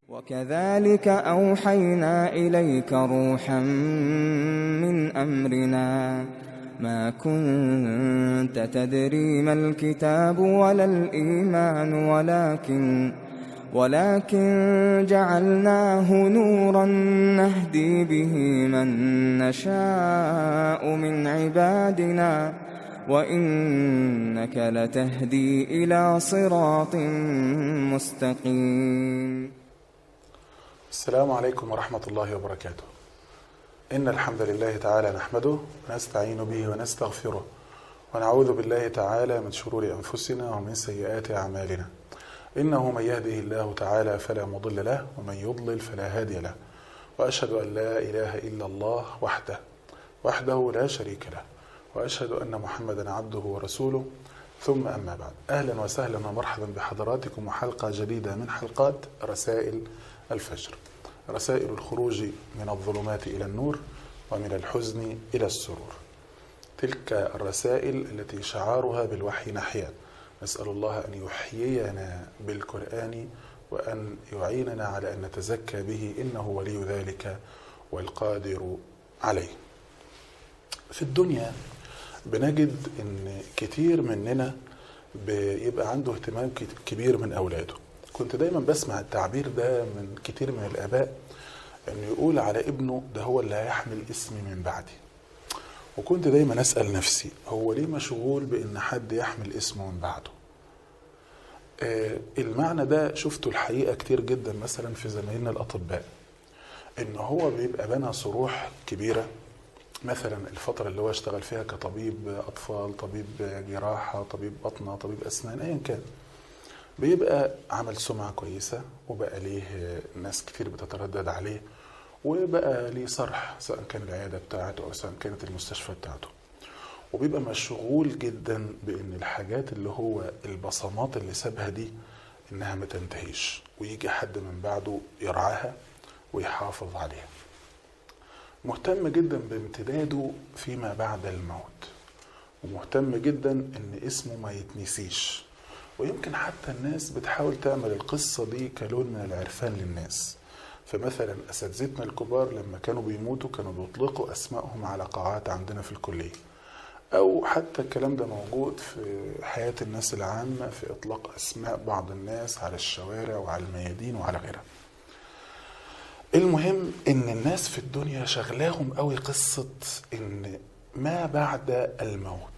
وكذلك أوحينا إليك روحا من أمرنا ما كنت تدري ما الكتاب ولا الإيمان ولكن ولكن جعلناه نورا نهدي به من نشاء من عبادنا وإنك لتهدي إلى صراط مستقيم السلام عليكم ورحمة الله وبركاته إن الحمد لله تعالى نحمده ونستعين به ونستغفره ونعوذ بالله تعالى من شرور أنفسنا ومن سيئات أعمالنا إنه من يهده الله تعالى فلا مضل له ومن يضلل فلا هادي له وأشهد أن لا إله إلا الله وحده وحده لا شريك له وأشهد أن محمدا عبده ورسوله ثم أما بعد أهلا وسهلا ومرحبا بحضراتكم وحلقة جديدة من حلقات رسائل الفجر رسائل الخروج من الظلمات إلى النور ومن الحزن إلى السرور تلك الرسائل التي شعارها بالوحي نحيا نسأل الله أن يحيينا بالقرآن وأن يعيننا على أن نتزكى به إنه ولي ذلك والقادر عليه في الدنيا بنجد ان كتير مننا بيبقى عنده اهتمام كبير من اولاده كنت دايما بسمع التعبير ده من كتير من الاباء انه يقول على ابنه ده هو اللي هيحمل اسمي من بعدي وكنت دايما اسال نفسي هو ليه مشغول بان حد يحمل اسمه من بعده آه المعنى ده شفته الحقيقه كتير جدا مثلا في زمايلنا الاطباء ان هو بيبقى بنى صروح كبيره مثلا الفترة اللي هو اشتغل فيها كطبيب أطفال طبيب جراحة طبيب بطنة طبيب أسنان أيا كان بيبقى عمل سمعة كويسة وبقى ليه ناس كتير بتتردد عليه وبقى ليه صرح سواء كان العيادة بتاعته أو سواء كانت المستشفى بتاعته وبيبقى مشغول جدا بأن الحاجات اللي هو البصمات اللي سابها دي إنها ما تنتهيش ويجي حد من بعده يرعاها ويحافظ عليها مهتم جدا بامتداده فيما بعد الموت ومهتم جدا ان اسمه ما يتنسيش ويمكن حتى الناس بتحاول تعمل القصة دي كلون من العرفان للناس فمثلا أساتذتنا الكبار لما كانوا بيموتوا كانوا بيطلقوا أسمائهم على قاعات عندنا في الكلية أو حتى الكلام ده موجود في حياة الناس العامة في إطلاق أسماء بعض الناس على الشوارع وعلى الميادين وعلى غيرها المهم ان الناس في الدنيا شغلاهم قوي قصة ان ما بعد الموت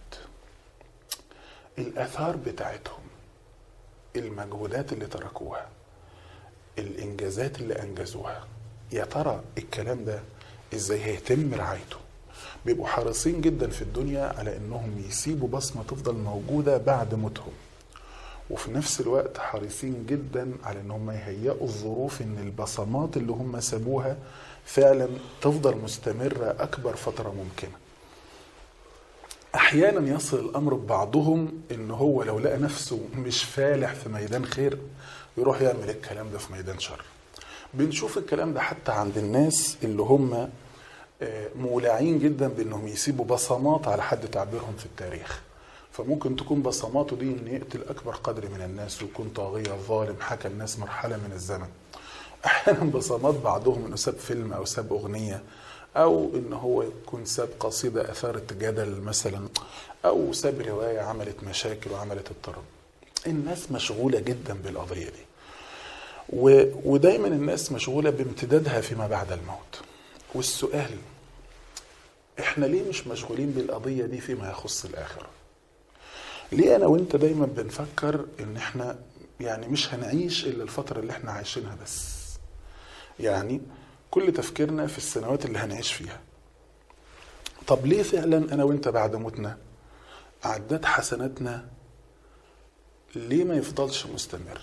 الاثار بتاعتهم المجهودات اللي تركوها الانجازات اللي انجزوها يا ترى الكلام ده ازاي هيتم رعايته بيبقوا حريصين جدا في الدنيا على انهم يسيبوا بصمة تفضل موجودة بعد موتهم وفي نفس الوقت حريصين جدا على ان هم يهيئوا الظروف ان البصمات اللي هم سابوها فعلا تفضل مستمرة اكبر فترة ممكنة احيانا يصل الامر ببعضهم ان هو لو لقى نفسه مش فالح في ميدان خير يروح يعمل الكلام ده في ميدان شر بنشوف الكلام ده حتى عند الناس اللي هم مولعين جدا بانهم يسيبوا بصمات على حد تعبيرهم في التاريخ فممكن تكون بصماته دي ان يقتل اكبر قدر من الناس ويكون طاغيه ظالم حكى الناس مرحله من الزمن احيانا بصمات بعضهم انه ساب فيلم او ساب اغنيه او ان هو يكون ساب قصيده اثارت جدل مثلا او ساب روايه عملت مشاكل وعملت اضطراب الناس مشغوله جدا بالقضيه دي و... ودايما الناس مشغوله بامتدادها فيما بعد الموت والسؤال احنا ليه مش مشغولين بالقضيه دي فيما يخص الاخره ليه انا وانت دايما بنفكر ان احنا يعني مش هنعيش الا الفتره اللي احنا عايشينها بس يعني كل تفكيرنا في السنوات اللي هنعيش فيها طب ليه فعلا انا وانت بعد موتنا عداد حسناتنا ليه ما يفضلش مستمر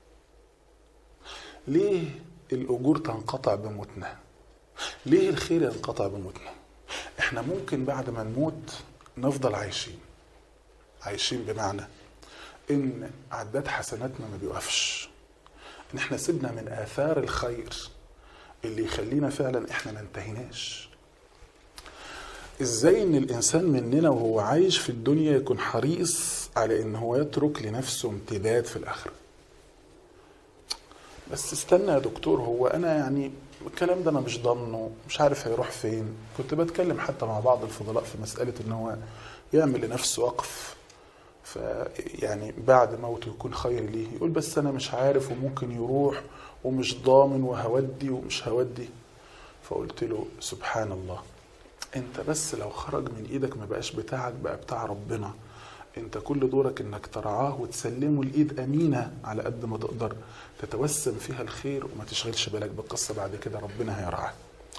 ليه الاجور تنقطع بموتنا ليه الخير ينقطع بموتنا احنا ممكن بعد ما نموت نفضل عايشين عايشين بمعنى ان عداد حسناتنا ما بيوقفش ان احنا سيبنا من اثار الخير اللي يخلينا فعلا احنا ما انتهيناش ازاي ان الانسان مننا وهو عايش في الدنيا يكون حريص على ان هو يترك لنفسه امتداد في الاخره بس استنى يا دكتور هو انا يعني الكلام ده انا مش ضامنه مش عارف هيروح فين كنت بتكلم حتى مع بعض الفضلاء في مساله ان هو يعمل لنفسه وقف فيعني بعد موته يكون خير ليه يقول بس انا مش عارف وممكن يروح ومش ضامن وهودي ومش هودي فقلت له سبحان الله انت بس لو خرج من ايدك ما بقاش بتاعك بقى بتاع ربنا انت كل دورك انك ترعاه وتسلمه الايد امينه على قد ما تقدر تتوسم فيها الخير وما تشغلش بالك بالقصه بعد كده ربنا هيرعاك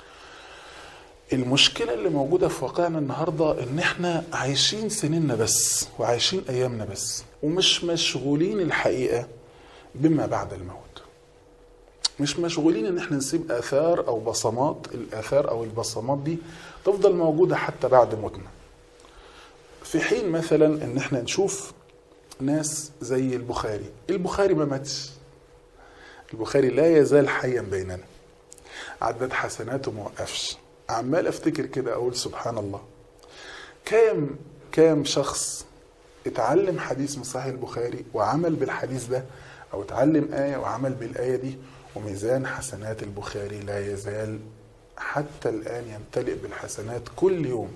المشكله اللي موجوده في واقعنا النهارده ان احنا عايشين سنيننا بس وعايشين ايامنا بس ومش مشغولين الحقيقه بما بعد الموت مش مشغولين ان احنا نسيب اثار او بصمات الاثار او البصمات دي تفضل موجوده حتى بعد موتنا في حين مثلا ان احنا نشوف ناس زي البخاري البخاري ما ماتش البخاري لا يزال حيا بيننا عدد حسناته ما وقفش عمال افتكر كده اقول سبحان الله كام كام شخص اتعلم حديث من صحيح البخاري وعمل بالحديث ده او اتعلم آية وعمل بالآية دي وميزان حسنات البخاري لا يزال حتى الآن يمتلئ بالحسنات كل يوم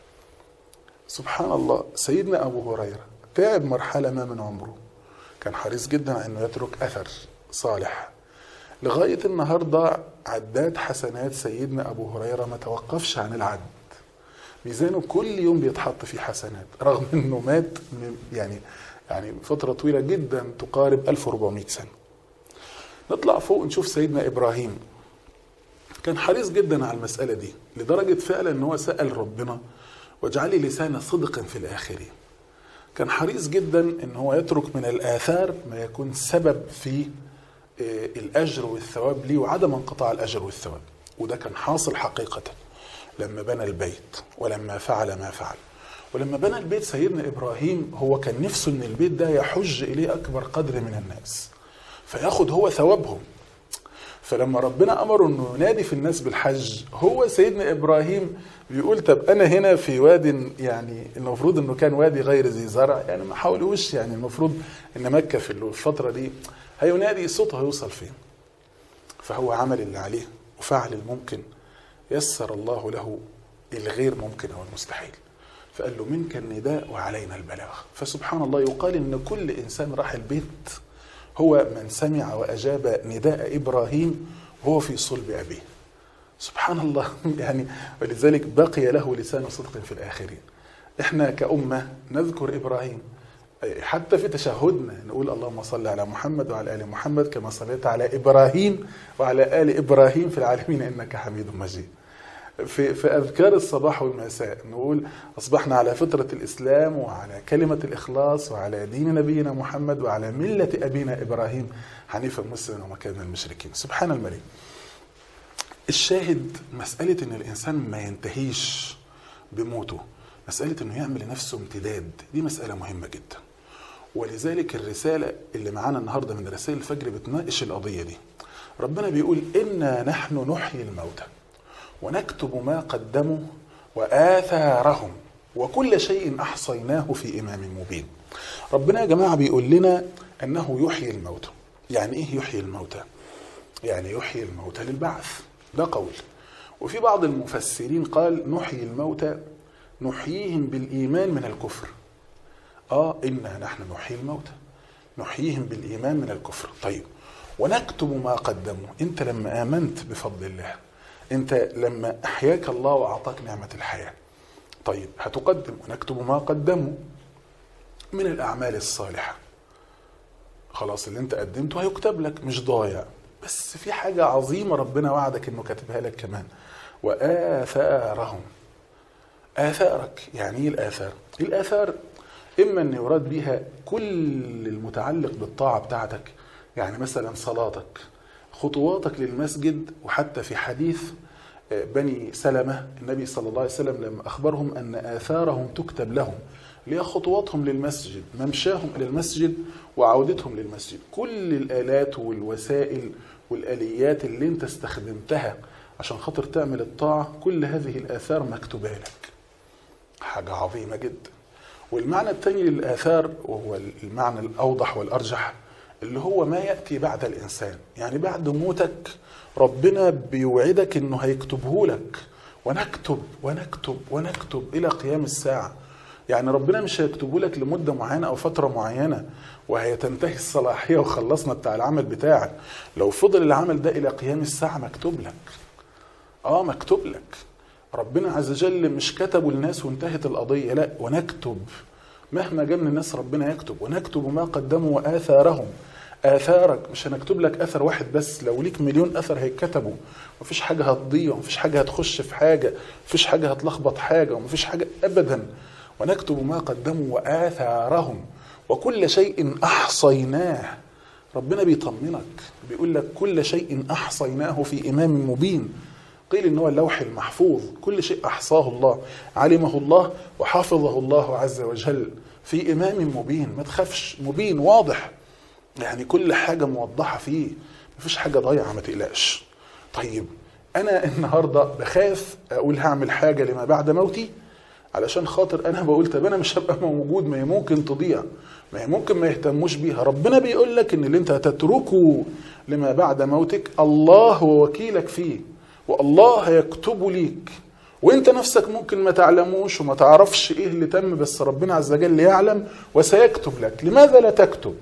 سبحان الله سيدنا أبو هريرة تعب مرحلة ما من عمره كان حريص جدا على أنه يترك أثر صالح لغاية النهاردة عداد حسنات سيدنا أبو هريرة ما توقفش عن العد ميزانه كل يوم بيتحط فيه حسنات رغم أنه مات من يعني يعني فترة طويلة جدا تقارب 1400 سنة نطلع فوق نشوف سيدنا إبراهيم كان حريص جدا على المسألة دي لدرجة فعلا أن هو سأل ربنا واجعلي لسان صدق في الآخرين كان حريص جدا أن هو يترك من الآثار ما يكون سبب في الأجر والثواب ليه وعدم انقطاع الأجر والثواب وده كان حاصل حقيقة لما بنى البيت ولما فعل ما فعل ولما بنى البيت سيدنا إبراهيم هو كان نفسه أن البيت ده يحج إليه أكبر قدر من الناس فياخد هو ثوابهم فلما ربنا امره انه ينادي في الناس بالحج هو سيدنا ابراهيم بيقول طب انا هنا في واد يعني المفروض انه كان وادي غير ذي زرع يعني ما حاولوش يعني المفروض ان مكه في الفتره دي هينادي صوته هيوصل فين فهو عمل اللي عليه وفعل الممكن يسر الله له الغير ممكن او المستحيل فقال له منك النداء وعلينا البلاغ فسبحان الله يقال ان كل انسان راح البيت هو من سمع واجاب نداء ابراهيم وهو في صلب ابيه. سبحان الله يعني ولذلك بقي له لسان صدق في الاخرين. احنا كامه نذكر ابراهيم حتى في تشهدنا نقول اللهم صل على محمد وعلى ال محمد كما صليت على ابراهيم وعلى ال ابراهيم في العالمين انك حميد مجيد. في في اذكار الصباح والمساء نقول اصبحنا على فطره الاسلام وعلى كلمه الاخلاص وعلى دين نبينا محمد وعلى مله ابينا ابراهيم حنيفا مسلما وما كان من المشركين سبحان الملك الشاهد مساله ان الانسان ما ينتهيش بموته مساله انه يعمل لنفسه امتداد دي مساله مهمه جدا ولذلك الرساله اللي معانا النهارده من رسائل الفجر بتناقش القضيه دي ربنا بيقول انا نحن نحيي الموتى ونكتب ما قدموا وآثارهم وكل شيء أحصيناه في إمام مبين ربنا يا جماعة بيقول لنا أنه يحيي الموتى يعني إيه يحيي الموتى يعني يحيي الموتى للبعث ده قول وفي بعض المفسرين قال نحيي الموتى نحييهم بالإيمان من الكفر آه إنا نحن نحيي الموتى نحييهم بالإيمان من الكفر طيب ونكتب ما قدموا أنت لما آمنت بفضل الله انت لما احياك الله واعطاك نعمه الحياه طيب هتقدم ونكتب ما قدموا من الاعمال الصالحه خلاص اللي انت قدمته هيكتب لك مش ضايع بس في حاجه عظيمه ربنا وعدك انه كاتبها لك كمان واثارهم اثارك يعني ايه الاثار الاثار اما ان يراد بها كل المتعلق بالطاعه بتاعتك يعني مثلا صلاتك خطواتك للمسجد وحتى في حديث بني سلمة النبي صلى الله عليه وسلم لما أخبرهم أن آثارهم تكتب لهم اللي هي خطواتهم للمسجد ممشاهم إلى المسجد وعودتهم للمسجد كل الآلات والوسائل والآليات اللي انت استخدمتها عشان خاطر تعمل الطاعة كل هذه الآثار مكتوبة لك حاجة عظيمة جدا والمعنى الثاني للآثار وهو المعنى الأوضح والأرجح اللي هو ما ياتي بعد الانسان يعني بعد موتك ربنا بيوعدك انه هيكتبه لك ونكتب ونكتب ونكتب الى قيام الساعه يعني ربنا مش هيكتبه لك لمده معينه او فتره معينه وهيتنتهي الصلاحيه وخلصنا بتاع العمل بتاعك لو فضل العمل ده الى قيام الساعه مكتوب لك اه مكتوب لك ربنا عز وجل مش كتبه للناس وانتهت القضيه لا ونكتب مهما جاء من الناس ربنا يكتب ونكتب ما قدموا واثارهم اثارك مش هنكتب لك اثر واحد بس لو ليك مليون اثر هيتكتبوا مفيش حاجه هتضيع ومفيش حاجه هتخش في حاجه مفيش حاجه هتلخبط حاجه ومفيش حاجه ابدا ونكتب ما قدموا واثارهم وكل شيء احصيناه ربنا بيطمنك بيقول لك كل شيء احصيناه في امام مبين قيل ان هو اللوح المحفوظ كل شيء احصاه الله علمه الله وحفظه الله عز وجل في امام مبين ما تخافش مبين واضح يعني كل حاجه موضحه فيه مفيش حاجه ضايعه ما تقلقش طيب انا النهارده بخاف اقول هعمل حاجه لما بعد موتي علشان خاطر انا بقول طب انا مش هبقى موجود ما هي ممكن تضيع ما هي ممكن ما يهتموش بيها ربنا بيقول لك ان اللي انت هتتركه لما بعد موتك الله هو وكيلك فيه والله هيكتبه ليك وانت نفسك ممكن ما تعلموش وما تعرفش ايه اللي تم بس ربنا عز وجل يعلم وسيكتب لك لماذا لا تكتب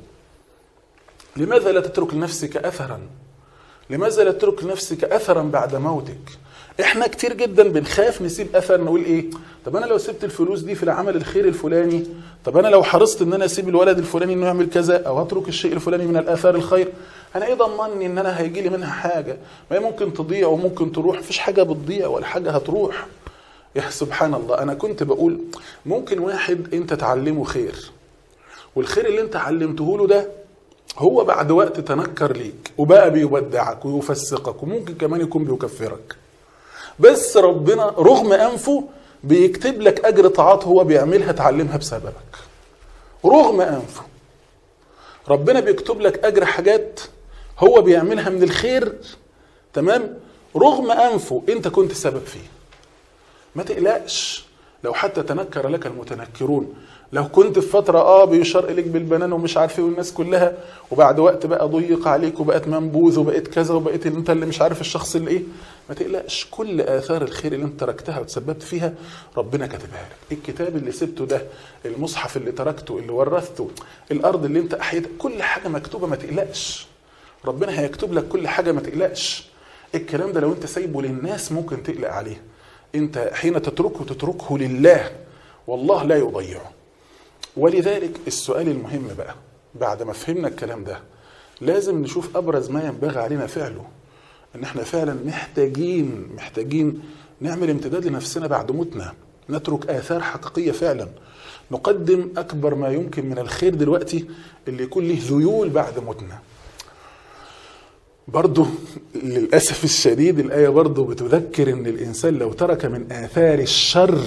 لماذا لا تترك لنفسك اثرا لماذا لا تترك لنفسك اثرا بعد موتك احنا كتير جدا بنخاف نسيب اثر نقول ايه طب انا لو سبت الفلوس دي في العمل الخير الفلاني طب انا لو حرصت ان انا اسيب الولد الفلاني انه يعمل كذا او اترك الشيء الفلاني من الاثار الخير انا ايه ضمني ان انا هيجي لي منها حاجه ما هي ممكن تضيع وممكن تروح مفيش حاجه بتضيع ولا حاجه هتروح يا سبحان الله انا كنت بقول ممكن واحد انت تعلمه خير والخير اللي انت علمته له ده هو بعد وقت تنكر ليك وبقى بيودعك ويفسقك وممكن كمان يكون بيكفرك بس ربنا رغم انفه بيكتب لك اجر طاعات هو بيعملها تعلمها بسببك رغم انفه ربنا بيكتب لك اجر حاجات هو بيعملها من الخير تمام رغم انفه انت كنت سبب فيه ما تقلقش لو حتى تنكر لك المتنكرون لو كنت في فترة اه بيشار اليك بالبنان ومش عارف ايه والناس كلها وبعد وقت بقى ضيق عليك وبقت منبوذ وبقيت كذا وبقيت انت اللي مش عارف الشخص اللي ايه ما تقلقش كل اثار الخير اللي انت تركتها وتسببت فيها ربنا كاتبها لك الكتاب اللي سبته ده المصحف اللي تركته اللي ورثته الارض اللي انت احيتها كل حاجة مكتوبة ما تقلقش ربنا هيكتب لك كل حاجة ما تقلقش الكلام ده لو انت سايبه للناس ممكن تقلق عليه انت حين تتركه تتركه لله والله لا يضيعه ولذلك السؤال المهم بقى بعد ما فهمنا الكلام ده لازم نشوف ابرز ما ينبغي علينا فعله ان احنا فعلا محتاجين محتاجين نعمل امتداد لنفسنا بعد موتنا نترك اثار حقيقيه فعلا نقدم اكبر ما يمكن من الخير دلوقتي اللي يكون له ذيول بعد موتنا برضه للاسف الشديد الايه برضه بتذكر ان الانسان لو ترك من اثار الشر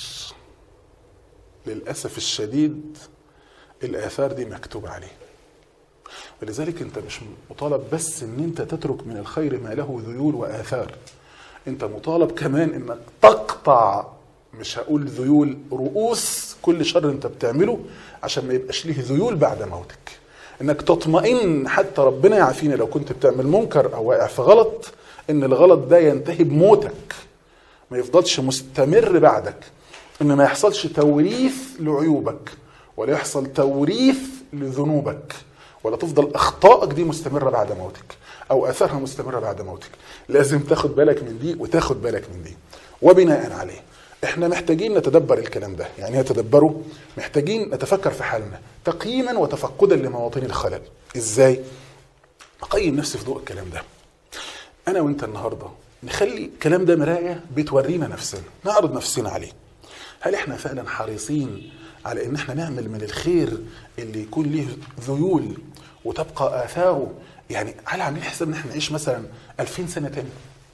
للاسف الشديد الاثار دي مكتوب عليه ولذلك انت مش مطالب بس ان انت تترك من الخير ما له ذيول واثار انت مطالب كمان انك تقطع مش هقول ذيول رؤوس كل شر انت بتعمله عشان ما يبقاش ليه ذيول بعد موتك انك تطمئن حتى ربنا يعافينا لو كنت بتعمل منكر او واقع في غلط ان الغلط ده ينتهي بموتك ما يفضلش مستمر بعدك ان ما يحصلش توريث لعيوبك ولا يحصل توريث لذنوبك ولا تفضل اخطائك دي مستمره بعد موتك او اثارها مستمره بعد موتك لازم تاخد بالك من دي وتاخد بالك من دي وبناء عليه احنا محتاجين نتدبر الكلام ده يعني نتدبره محتاجين نتفكر في حالنا تقييما وتفقدا لمواطن الخلل ازاي اقيم نفسي في ضوء الكلام ده انا وانت النهارده نخلي الكلام ده مرايه بتورينا نفسنا نعرض نفسنا عليه هل احنا فعلا حريصين على ان احنا نعمل من الخير اللي يكون ليه ذيول وتبقى اثاره يعني هل عاملين حساب ان احنا نعيش مثلا 2000 سنه تاني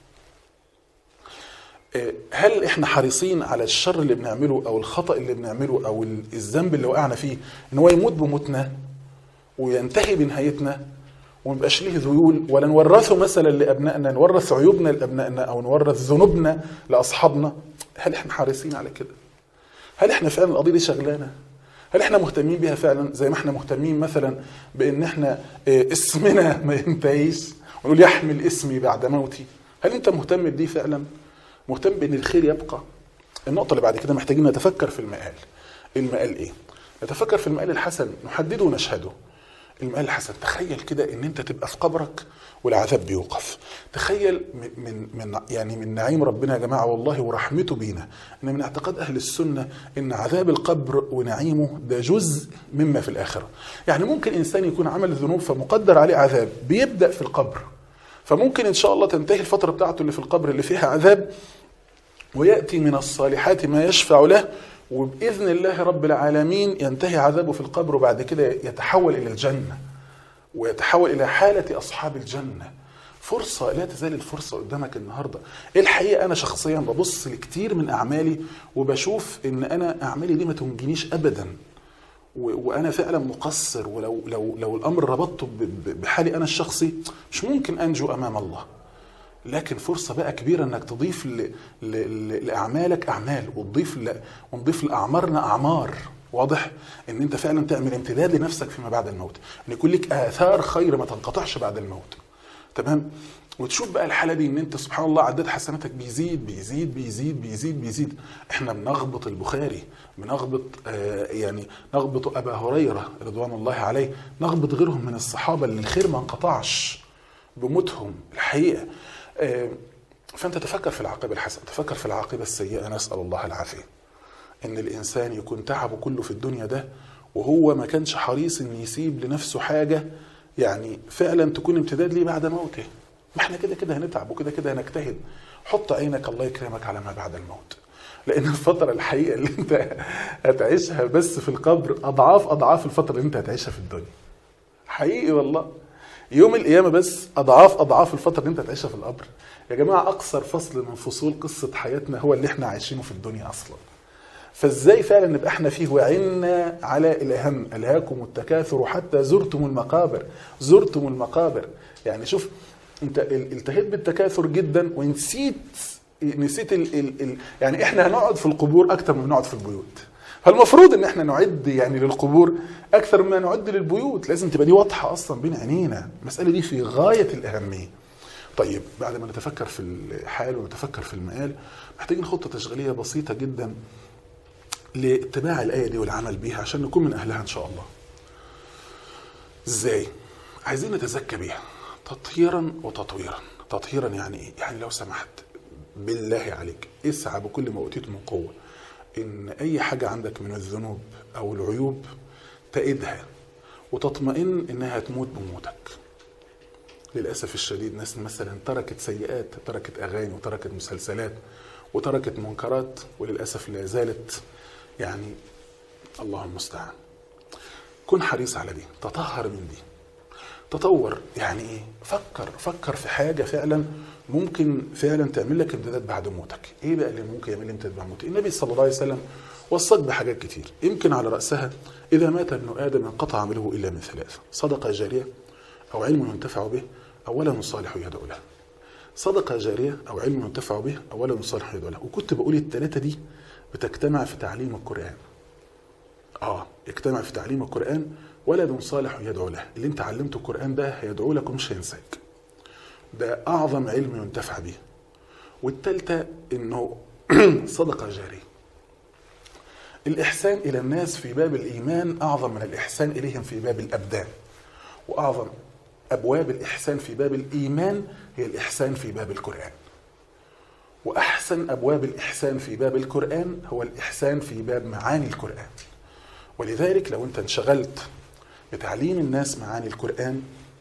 هل احنا حريصين على الشر اللي بنعمله او الخطا اللي بنعمله او الذنب اللي وقعنا فيه ان هو يموت بموتنا وينتهي بنهايتنا وما يبقاش ليه ذيول ولا نورثه مثلا لابنائنا نورث عيوبنا لابنائنا او نورث ذنوبنا لاصحابنا هل احنا حريصين على كده؟ هل احنا فعلا القضيه دي شغلانه؟ هل احنا مهتمين بيها فعلا زي ما احنا مهتمين مثلا بان احنا اه اسمنا ما ينتهيش ونقول يحمل اسمي بعد موتي هل انت مهتم بدي فعلا مهتم بان الخير يبقى النقطة اللي بعد كده محتاجين نتفكر في المقال المقال ايه نتفكر في المقال الحسن نحدده ونشهده المقال الحسن تخيل كده ان انت تبقى في قبرك والعذاب بيوقف تخيل من من يعني من نعيم ربنا يا جماعه والله ورحمته بينا ان من اعتقاد اهل السنه ان عذاب القبر ونعيمه ده جزء مما في الاخره يعني ممكن انسان يكون عمل ذنوب فمقدر عليه عذاب بيبدا في القبر فممكن ان شاء الله تنتهي الفتره بتاعته اللي في القبر اللي فيها عذاب وياتي من الصالحات ما يشفع له وباذن الله رب العالمين ينتهي عذابه في القبر وبعد كده يتحول الى الجنه ويتحول الى حاله اصحاب الجنه فرصة لا تزال الفرصة قدامك النهاردة الحقيقة أنا شخصيا ببص لكتير من أعمالي وبشوف إن أنا أعمالي دي ما تنجنيش أبدا وأنا فعلا مقصر ولو لو لو الأمر ربطته بحالي أنا الشخصي مش ممكن أنجو أمام الله لكن فرصة بقى كبيرة انك تضيف ل... ل... لأعمالك أعمال وتضيف ل... ونضيف لأعمارنا أعمار واضح ان انت فعلا تعمل امتداد لنفسك فيما بعد الموت ان يكون لك اثار خير ما تنقطعش بعد الموت تمام وتشوف بقى الحاله دي ان انت سبحان الله عداد حسناتك بيزيد بيزيد بيزيد بيزيد بيزيد احنا بنغبط البخاري بنغبط آه يعني نغبط ابا هريره رضوان الله عليه نغبط غيرهم من الصحابه اللي الخير ما انقطعش بموتهم الحقيقه آه فانت تفكر في العاقبه الحسنه تفكر في العاقبه السيئه نسال الله العافيه ان الانسان يكون تعبه كله في الدنيا ده وهو ما كانش حريص ان يسيب لنفسه حاجه يعني فعلا تكون امتداد ليه بعد موته ما احنا كده كده هنتعب وكده كده هنجتهد حط عينك الله يكرمك على ما بعد الموت لان الفتره الحقيقه اللي انت هتعيشها بس في القبر اضعاف اضعاف الفتره اللي انت هتعيشها في الدنيا حقيقي والله يوم القيامه بس اضعاف اضعاف الفتره اللي انت هتعيشها في القبر يا جماعه اقصر فصل من فصول قصه حياتنا هو اللي احنا عايشينه في الدنيا اصلا فازاي فعلا نبقى احنا فيه وعنا على الاهم الهاكم التكاثر حتى زرتم المقابر زرتم المقابر يعني شوف انت التهيت بالتكاثر جدا ونسيت نسيت ال ال ال يعني احنا هنقعد في القبور اكتر من نقعد في البيوت فالمفروض ان احنا نعد يعني للقبور اكثر مما نعد للبيوت لازم تبقى دي واضحه اصلا بين عينينا المساله دي في غايه الاهميه طيب بعد ما نتفكر في الحال ونتفكر في المقال محتاجين خطه تشغيليه بسيطه جدا لاتباع الآية دي والعمل بيها عشان نكون من أهلها إن شاء الله إزاي؟ عايزين نتزكى بيها تطهيرا وتطويرا تطهيرا يعني إيه؟ يعني لو سمحت بالله عليك اسعى بكل ما أوتيت من قوة إن أي حاجة عندك من الذنوب أو العيوب تأيدها وتطمئن إنها تموت بموتك للأسف الشديد ناس مثلا تركت سيئات تركت أغاني وتركت مسلسلات وتركت منكرات وللأسف لا زالت يعني الله المستعان كن حريص على دي تطهر من دي تطور يعني ايه فكر فكر في حاجة فعلا ممكن فعلا تعمل لك امتداد بعد موتك ايه بقى اللي ممكن يعمل امتداد بعد موتك النبي صلى الله عليه وسلم وصاك بحاجات كتير يمكن على رأسها إذا مات ابن آدم انقطع عمله إلا من ثلاث صدقة جارية أو علم ينتفع به أو ولد صالح يدعو له صدقة جارية أو علم ينتفع به أو ولد صالح يدعو له وكنت بقول الثلاثة دي بتجتمع في تعليم القرآن اه يجتمع في تعليم القرآن ولد صالح يدعو له اللي انت علمته القرآن ده هيدعو لك ومش هينساك ده أعظم علم ينتفع به والتالتة إنه صدقة جارية الإحسان إلى الناس في باب الإيمان أعظم من الإحسان إليهم في باب الأبدان وأعظم أبواب الإحسان في باب الإيمان هي الإحسان في باب القرآن وأحسن أبواب الإحسان في باب القرآن هو الإحسان في باب معاني القرآن ولذلك لو أنت انشغلت بتعليم الناس معاني القرآن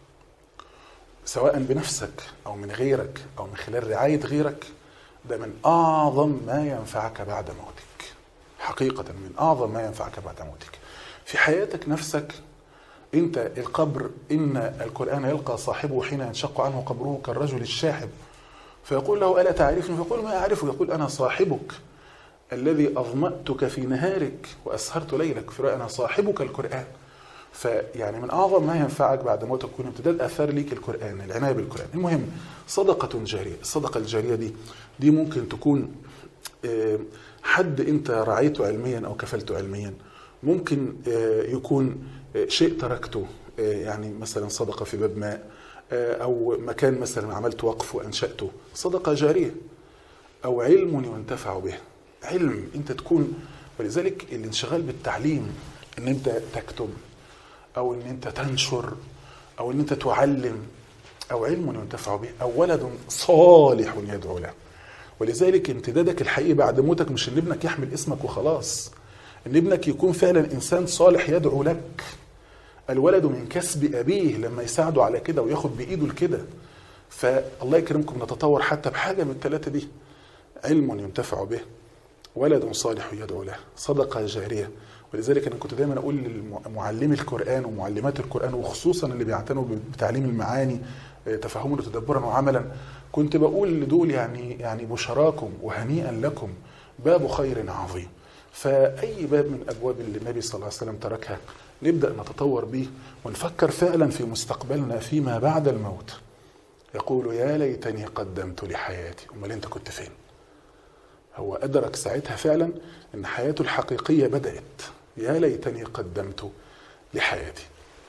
سواء بنفسك أو من غيرك أو من خلال رعاية غيرك ده من أعظم ما ينفعك بعد موتك حقيقة من أعظم ما ينفعك بعد موتك في حياتك نفسك انت القبر ان القران يلقى صاحبه حين ينشق عنه قبره كالرجل الشاحب فيقول له الا تعرفني فيقول ما اعرفه يقول انا صاحبك الذي اظماتك في نهارك واسهرت ليلك فانا صاحبك القران فيعني من اعظم ما ينفعك بعد موتك يكون امتداد اثار ليك القران العنايه بالقران المهم صدقه جاريه الصدقه الجاريه دي دي ممكن تكون حد انت رعيته علميا او كفلته علميا ممكن آه، يكون آه، شيء تركته آه، يعني مثلا صدقة في باب ماء آه، أو مكان مثلا عملت وقف وأنشأته صدقة جارية أو علم ينتفع به علم أنت تكون ولذلك الانشغال بالتعليم أن أنت تكتب أو أن أنت تنشر أو أن أنت تعلم أو علم ينتفع به أو ولد صالح يدعو له ولذلك امتدادك الحقيقي بعد موتك مش ان ابنك يحمل اسمك وخلاص ان ابنك يكون فعلا انسان صالح يدعو لك الولد من كسب ابيه لما يساعده على كده وياخد بايده لكده فالله يكرمكم نتطور حتى بحاجه من الثلاثه دي علم ينتفع به ولد صالح يدعو له صدقه جاريه ولذلك انا كنت دايما اقول لمعلمي القران ومعلمات القران وخصوصا اللي بيعتنوا بتعليم المعاني آه، تفهما وتدبرا وعملا كنت بقول لدول يعني يعني بشراكم وهنيئا لكم باب خير عظيم فاي باب من ابواب اللي النبي صلى الله عليه وسلم تركها نبدا نتطور به ونفكر فعلا في مستقبلنا فيما بعد الموت يقول يا ليتني قدمت لحياتي امال انت كنت فين هو أدرك ساعتها فعلا أن حياته الحقيقية بدأت يا ليتني قدمت لحياتي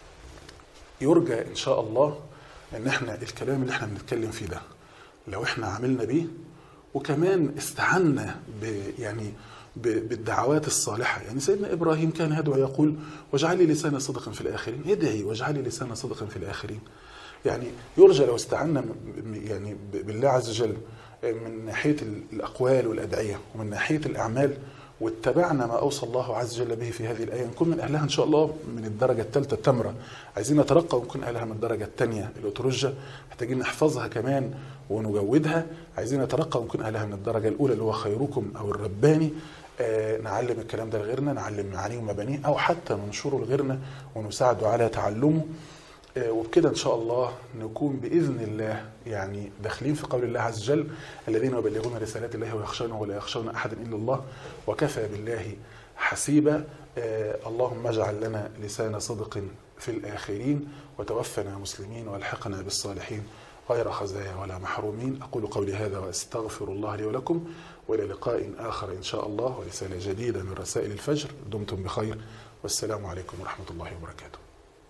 يرجى إن شاء الله أن احنا الكلام اللي احنا بنتكلم فيه ده لو احنا عملنا بيه وكمان استعنا ب يعني ب- بالدعوات الصالحة يعني سيدنا إبراهيم كان يدعو يقول واجعل لي لسان صدق في الآخرين ادعي واجعل لي لسان صدق في الآخرين يعني يرجى لو استعنا م- م- يعني ب- بالله عز وجل من ناحية الأقوال والأدعية ومن ناحية الأعمال واتبعنا ما أوصى الله عز وجل به في هذه الآية نكون من أهلها إن شاء الله من الدرجة الثالثة التمرة عايزين نترقى ونكون أهلها من الدرجة الثانية الأترجة محتاجين نحفظها كمان ونجودها عايزين نترقى ونكون أهلها من الدرجة الأولى اللي هو خيركم أو الرباني آه نعلم الكلام ده لغيرنا نعلم معانيه ومبانيه أو حتى ننشره لغيرنا ونساعده على تعلمه آه، وبكده ان شاء الله نكون باذن الله يعني داخلين في قول الله عز وجل الذين يبلغون رسالات الله ويخشونه ولا يخشون احدا الا الله وكفى بالله حسيبا آه، اللهم اجعل لنا لسان صدق في الاخرين وتوفنا مسلمين والحقنا بالصالحين غير خزايا ولا محرومين اقول قولي هذا واستغفر الله لي ولكم والى لقاء اخر ان شاء الله ورساله جديده من رسائل الفجر دمتم بخير والسلام عليكم ورحمه الله وبركاته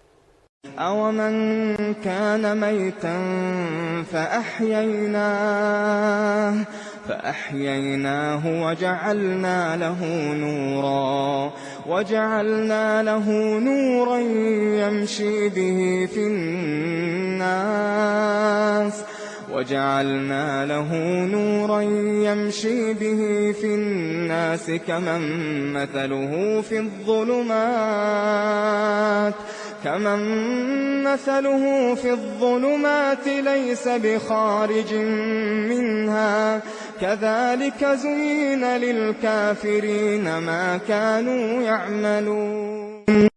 أومن كان ميتا فأحييناه فأحييناه وجعلنا له نورا وجعلنا له نورا يمشي به في الناس وجعلنا له نورا يمشي به في الناس كمن مثله في الظلمات كمن مثله في الظلمات ليس بخارج منها كذلك زين للكافرين ما كانوا يعملون